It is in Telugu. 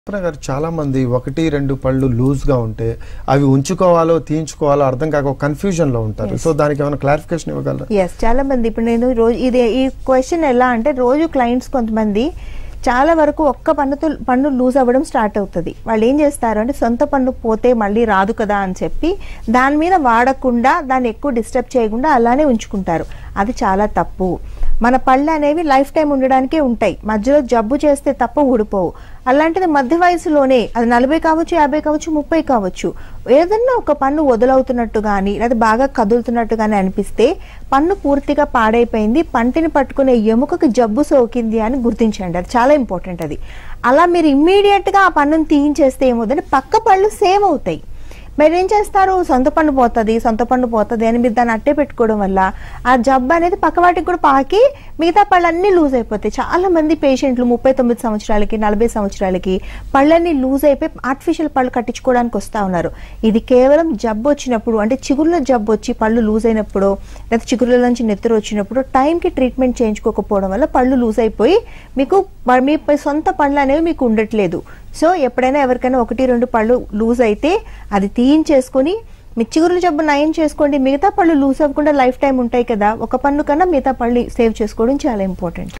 కల్పన గారు చాలా మంది ఒకటి రెండు పళ్ళు లూజ్ గా ఉంటే అవి ఉంచుకోవాలో తీయించుకోవాలో అర్థం కాక కన్ఫ్యూజన్ లో ఉంటారు సో దానికి ఏమైనా క్లారిఫికేషన్ ఇవ్వగలరా ఎస్ చాలా మంది ఇప్పుడు నేను రోజు ఇది ఈ క్వశ్చన్ ఎలా అంటే రోజు క్లయింట్స్ కొంతమంది చాలా వరకు ఒక్క పన్నుతో పన్ను లూజ్ అవ్వడం స్టార్ట్ అవుతుంది వాళ్ళు ఏం చేస్తారు అంటే సొంత పన్ను పోతే మళ్ళీ రాదు కదా అని చెప్పి దాని మీద వాడకుండా దాన్ని ఎక్కువ డిస్టర్బ్ చేయకుండా అలానే ఉంచుకుంటారు అది చాలా తప్పు మన పళ్ళు అనేవి లైఫ్ టైం ఉండడానికే ఉంటాయి మధ్యలో జబ్బు చేస్తే తప్ప ఊడిపోవు అలాంటిది మధ్య వయసులోనే అది నలభై కావచ్చు యాభై కావచ్చు ముప్పై కావచ్చు ఏదన్నా ఒక పన్ను వదులవుతున్నట్టు కానీ లేదా బాగా కదులుతున్నట్టు కానీ అనిపిస్తే పన్ను పూర్తిగా పాడైపోయింది పంటిని పట్టుకునే ఎముకకి జబ్బు సోకింది అని గుర్తించండి అది చాలా ఇంపార్టెంట్ అది అలా మీరు ఇమ్మీడియట్గా ఆ పన్నును తీయించేస్తే ఏమవుతుంది పక్క పళ్ళు సేవ్ అవుతాయి మీరు ఏం చేస్తారు సొంత పన్ను పోతుంది సొంత పన్ను పోతుంది అని మీరు దాన్ని అట్టే పెట్టుకోవడం వల్ల ఆ జబ్బు అనేది పక్కవాటికి కూడా పాకి మిగతా పళ్ళన్నీ లూజ్ అయిపోతాయి చాలా మంది పేషెంట్లు ముప్పై తొమ్మిది సంవత్సరాలకి నలభై సంవత్సరాలకి పళ్ళన్నీ లూజ్ అయిపోయి ఆర్టిఫిషియల్ పళ్ళు కట్టించుకోవడానికి వస్తూ ఉన్నారు ఇది కేవలం జబ్బు వచ్చినప్పుడు అంటే చిగురులో జబ్బు వచ్చి పళ్ళు లూజ్ అయినప్పుడు లేదా చిగురుల నుంచి నెత్తురు వచ్చినప్పుడు టైంకి ట్రీట్మెంట్ చేయించుకోకపోవడం వల్ల పళ్ళు లూజ్ అయిపోయి మీకు మ- మీ ప- సొంత పళ్ళు అనేవి మీకు ఉండట్లేదు సో ఎప్పుడైనా ఎవరికైనా ఒకటి రెండు పళ్ళు లూజ్ అయితే అది తీయించేసుకొని మీ చిగురుల జబ్బు నయం చేసుకోండి మిగతా పళ్ళు లూజ్ అవ్వకుండా లైఫ్ టైం ఉంటాయి కదా ఒక పన్ను కన్నా మిగతా పళ్ళు సేవ్ చేసుకోవడం చాలా ఇంపార్టెంట్